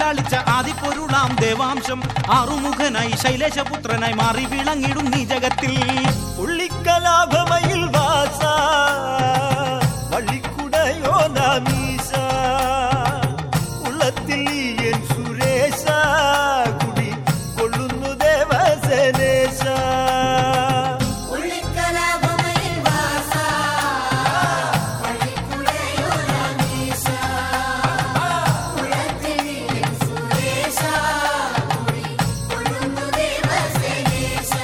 ലാളിച്ച ആദിപ്പൊരുളാം ദേവാംശം ആറുമുഖനായി ശൈലേശപുത്രനായി മാറി വിളങ്ങിടും നീ ജഗത്തിൽ പുള്ളിക്കലാഭമയിൽ വാസ വള്ളിക്കുടയോ നാമീസ ഉള്ളത്തിൽ നീ എൻ സുരേശ കുടി കൊള്ളുന്നു ദേവസേനേശ ഉള്ളിക്കലാഭമയിൽ വാസ പള്ളിക്കുടയോരാമീശ ഉളത്തിൽ നീ സുരേശ കുടി കൊള്ളുന്നു ദേവസേനേശ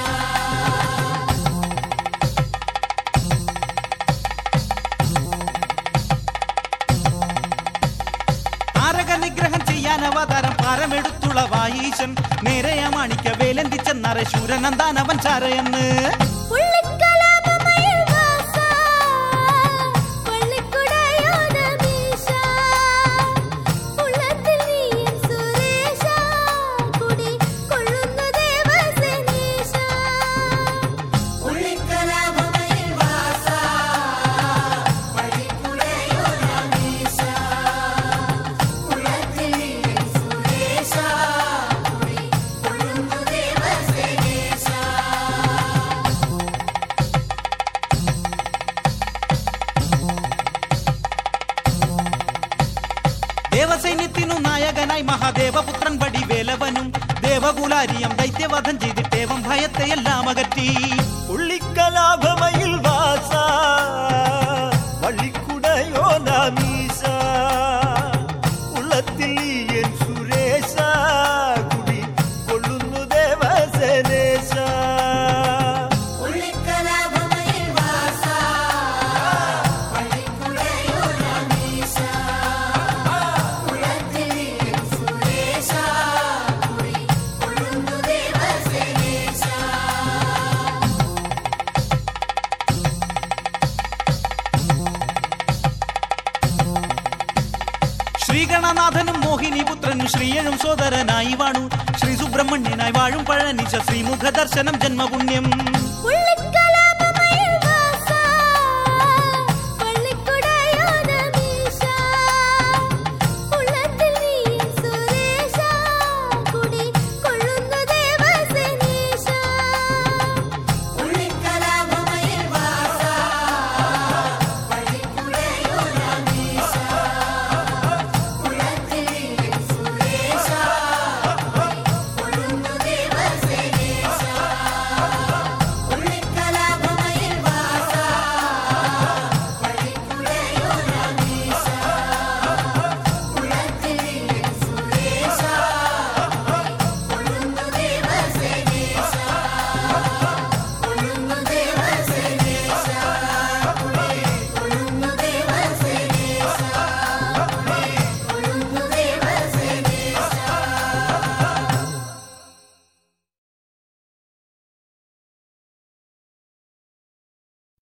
താരക നിഗ്രഹം ചെയ്യാൻ അവതാരം പാരമെടുത്തുള്ള വായീശൻ നേരെയ മാണിക്ക വേലന്തിച്ച നരശൂരനന്ദാനവൻ ചാരയെന്ന് ഉള്ളിക്കലാഭമയിൽ വാസ പള്ളിക്കുടയോരാമീശ ഉളത്തിൽ നീ സുരേശ കുടി കൊള്ളുന്നു ദേവസേനേശ ഉള്ളിക്കലാഭമയിൽ വാസ പള്ളിക്കുടയോരാമീശ ഉളത്തിൽ നീ സുരേശ കുടി കൊള്ളുന്നു ദേവസേനേശ ദേവസൈന്യത്തിനു നായകനായി മഹാദേവപുത്രൻ വടി വേലവനും ദേവകുലാരിയം ദൈത്യവധം ചെയ്തിട്ടേവം ഭയത്തെയെല്ലാം അകറ്റി പുള്ളിക്കലാഭമയിൽ വാസ വള്ളിക്കുടയോ നാമീസ ഉള്ളത്തിൽ നീ എൻ സുരേശ കുടി കൊള്ളുന്നു ദേവസേനേശ ഉള്ളിക്കലാഭമയിൽ വാസ പള്ളിക്കുടയോരാമീശ ഉളത്തിൽ നീ സുരേശ കുടി കൊള്ളുന്നു ദേവസേനേശ ശ്രീഗണനാഥനും മോഹിനിപുത്രനും ശ്രീയഴും സോദരനായി വാണു ശ്രീ സുബ്രഹ്മണ്യനായി വാഴും പഴനിച്ച ശ്രീമുഖ ദർശനം ജന്മപുണ്യം